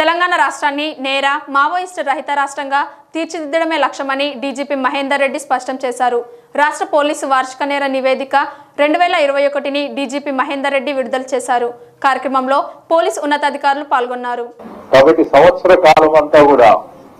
తెలంగాణ రాష్ట్రాన్ని నేర మావోయిస్టు రహిత రాష్ట్రంగా తీర్చిదిద్దడమే లక్ష్యమని డీజీపీ మహేందర్ రెడ్డి స్పష్టం చేశారు రాష్ట్ర పోలీసు వార్షిక నేర నివేదిక రెండు వేల ఇరవై ఒకటిని డీజీపీ మహేందర్ రెడ్డి విడుదల చేశారు కార్యక్రమంలో పోలీసు ఉన్నతాధికారులు పాల్గొన్నారు కాబట్టి సంవత్సర కాలం అంతా కూడా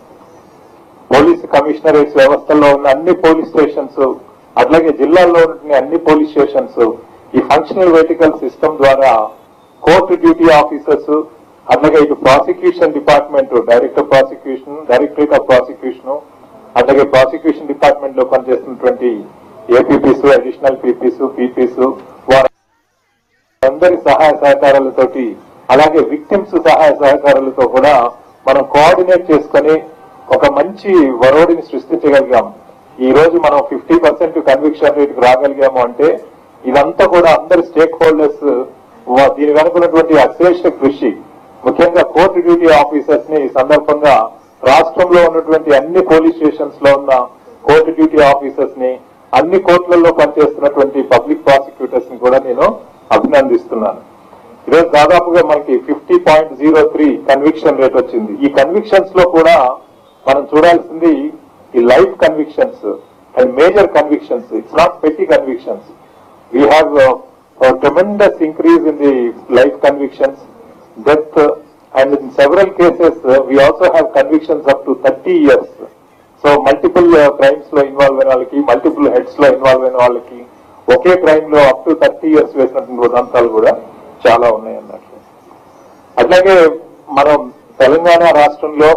పోలీసు కమిషనరేట్స్ వ్యవస్థలో ఉన్న అన్ని పోలీస్ స్టేషన్స్ అట్లాగే జిల్లాల్లో ఉన్న అన్ని పోలీస్ స్టేషన్స్ ఈ ఫంక్షనల్ వెహికల్ సిస్టమ్ ద్వారా కోర్టు డ్యూటీ ఆఫీసర్స్ అట్లాగే ఇటు prosecution department director prosecution directorate of prosecution అట్లాగే ప్రాసిక్యూషన్ డిపార్ట్మెంట్ లో పనిచేస్తున్నటువంటి ఏపీపీస్ అడిషనల్ పీపీస్ పీపీస్ వారు అందరి సహాయ సహకారాలతోటి అలాగే విక్టిమ్స్ సహాయ సహకారాలతో కూడా మనం కోఆర్డినేట్ చేసుకొని ఒక మంచి వరోడిని సృష్టించగలిగాం ఈ రోజు మనం ఫిఫ్టీ పర్సెంట్ కన్విక్షన్ రేట్ రాగలిగాము అంటే ఇదంతా కూడా అందరి స్టేక్ హోల్డర్స్ దీని వెనుకున్నటువంటి అశ్రేష్ట కృషి ముఖ్యంగా కోర్టు డ్యూటీ ఆఫీసర్స్ ని ఈ సందర్భంగా రాష్ట్రంలో ఉన్నటువంటి అన్ని పోలీస్ స్టేషన్స్ లో ఉన్న కోర్టు డ్యూటీ ఆఫీసర్స్ ని అన్ని కోర్టులలో పనిచేస్తున్నటువంటి పబ్లిక్ ప్రాసిక్యూటర్స్ ని కూడా నేను అభినందిస్తున్నాను ఈరోజు దాదాపుగా మనకి fifty point zero three conviction rate వచ్చింది ఈ కన్విక్షన్స్ లో కూడా మనం చూడాల్సింది ఈ life convictions and major convictions it's not petty convictions we have tremendous increase in the life convictions death and in several cases we also have convictions up to thirty years so multiple crimes లో involve అయిన వాళ్ళకి multiple heads లో involve అయిన వాళ్ళకి ఒకే crime లో up to thirty years వేసినటువంటి ఉదంతాలు కూడా చాలా ఉన్నాయి అన్నట్లు అట్లాగే మనం తెలంగాణ రాష్ట్రంలో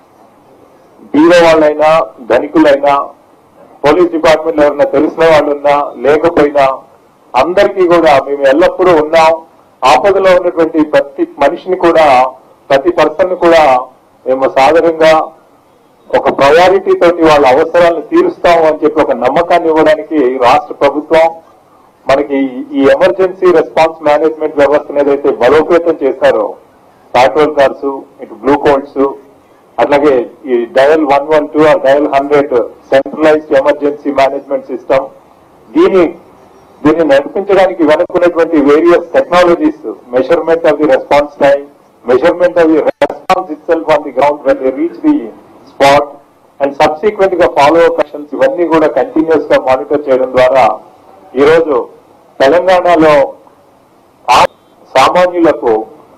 బీద వాళ్ళైనా ధనికులైనా పోలీస్ డిపార్ట్మెంట్ లో ఎవరైనా తెలిసిన వాళ్ళు ఉన్నా లేకపోయినా అందరికీ కూడా మేము ఎల్లప్పుడూ ఉన్నాం ఆపదలో ఉన్నటువంటి ప్రతి మనిషిని కూడా ప్రతి పర్సన్ కూడా మేము సాధారణంగా ఒక ప్రయారిటీ తోటి వాళ్ళ అవసరాలను తీరుస్తాము అని చెప్పి ఒక నమ్మకాన్ని ఇవ్వడానికి రాష్ట్ర ప్రభుత్వం మనకి ఈ ఎమర్జెన్సీ రెస్పాన్స్ మేనేజ్మెంట్ వ్యవస్థను ఏదైతే బలోపేతం చేశారో పెట్రోల్ కార్స్ ఇటు బ్లూ కోడ్స్ అట్లాగే ఈ dial one one two or dial hundred centralised emergency management system దీని దీన్ని నడిపించడానికి వెనుకున్నటువంటి various technologies measurement of the response time measurement of the response itself on the ground when the reach the spot and subsequent గా follow up actions ఇవన్నీ కూడా continuous గా monitor చేయడం ద్వారా ఈ రోజు తెలంగాణలో ఆ- సామాన్యులకు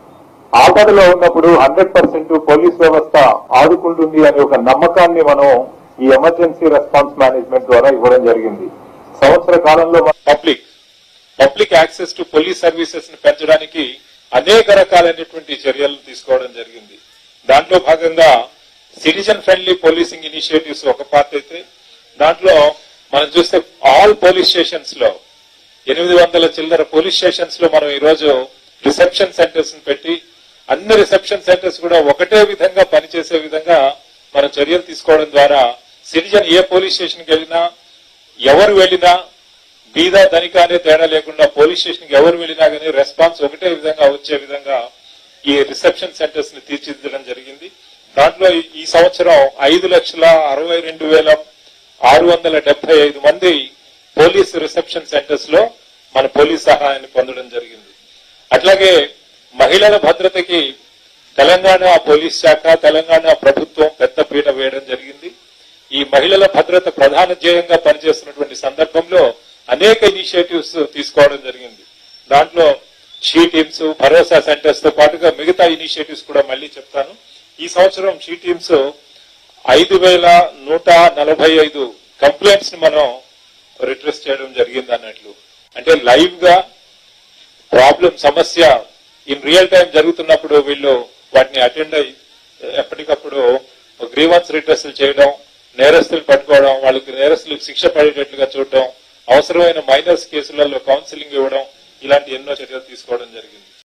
ఆపదలో ఉన్నప్పుడు హండ్రెడ్ పర్సెంట్ పోలీస్ వ్యవస్థ ఆదుకుంటుంది అనే ఒక నమ్మకాన్ని మనం ఈ ఎమర్జెన్సీ రెస్పాన్స్ మేనేజ్మెంట్ ద్వారా ఇవ్వడం జరిగింది సంవత్సర కాలంలో public public access to police services ని పెంచడానికి అనేక రకాలైనటువంటి చర్యలు తీసుకోవడం జరిగింది దాంట్లో భాగంగా సిటిజన్ ఫ్రెండ్లీ పోలీసింగ్ ఇనిషియేటివ్స్ ఒక పార్ట్ అయితే దాంట్లో మనం చూస్తే ఆల్ పోలీస్ స్టేషన్స్ లో ఎనిమిది వందల చిల్లర పోలీస్ స్టేషన్స్ లో మనం ఈ రోజు రిసెప్షన్ సెంటర్స్ ని పెట్టి అన్ని రిసెప్షన్ సెంటర్స్ కూడా ఒకటే విధంగా పనిచేసే విధంగా మనం చర్యలు తీసుకోవడం ద్వారా సిటిజన్ ఏ పోలీస్ స్టేషన్కి వెళ్ళినా ఎవరు వెళ్ళినా బీద ధనిక అనే తేడా లేకుండా పోలీస్ స్టేషన్ కి ఎవరు వెళ్ళినా కానీ రెస్పాన్స్ ఒకటే విధంగా వచ్చే విధంగా ఈ రిసెప్షన్ సెంటర్స్ ని తీర్చిదిద్దడం జరిగింది దాంట్లో ఈ- ఈ సంవత్సరం ఐదు లక్షల అరవై రెండు వేల ఆరు వందల డెబ్బై ఐదు మంది పోలీస్ రిసెప్షన్ సెంటర్స్ లో మన పోలీస్ సహాయాన్ని పొందడం జరిగింది అట్లాగే మహిళల భద్రతకి తెలంగాణ పోలీస్ శాఖ తెలంగాణ ప్రభుత్వం పెద్ద పీట వేయడం జరిగింది ఈ మహిళల భద్రత ప్రధాన ధ్యేయంగా పనిచేస్తున్నటువంటి సందర్భంలో అనేక ఇనిషియేటివ్స్ తీసుకోవడం జరిగింది దాంట్లో షీ టీమ్స్ భరోసా సెంటర్స్ తో పాటుగా మిగతా ఇనిషియేటివ్స్ కూడా మళ్ళీ చెప్తాను ఈ సంవత్సరం షీ టీమ్స్ ఐదు వేల నూట నలభై ఐదు కంప్లైంట్స్ ని మనం రిట్రెస్ చేయడం జరిగింది అన్నట్లు అంటే లైవ్ గా ప్రాబ్లం సమస్య ఇన్ రియల్ టైం జరుగుతున్నప్పుడు వీళ్ళు వాటిని అటెండ్ అయ్యి ఎప్పటికప్పుడు గ్రీవన్స్ రిట్రెస్లు చేయడం నేరస్తులు పట్టుకోవడం వాళ్ళకి నేరస్తులకు శిక్ష పడేటట్లుగా చూడడం అవసరమైన మైనర్స్ కేసులలో కౌన్సిలింగ్ ఇవ్వడం ఇలాంటి ఎన్నో చర్యలు తీసుకోవడం జరిగింది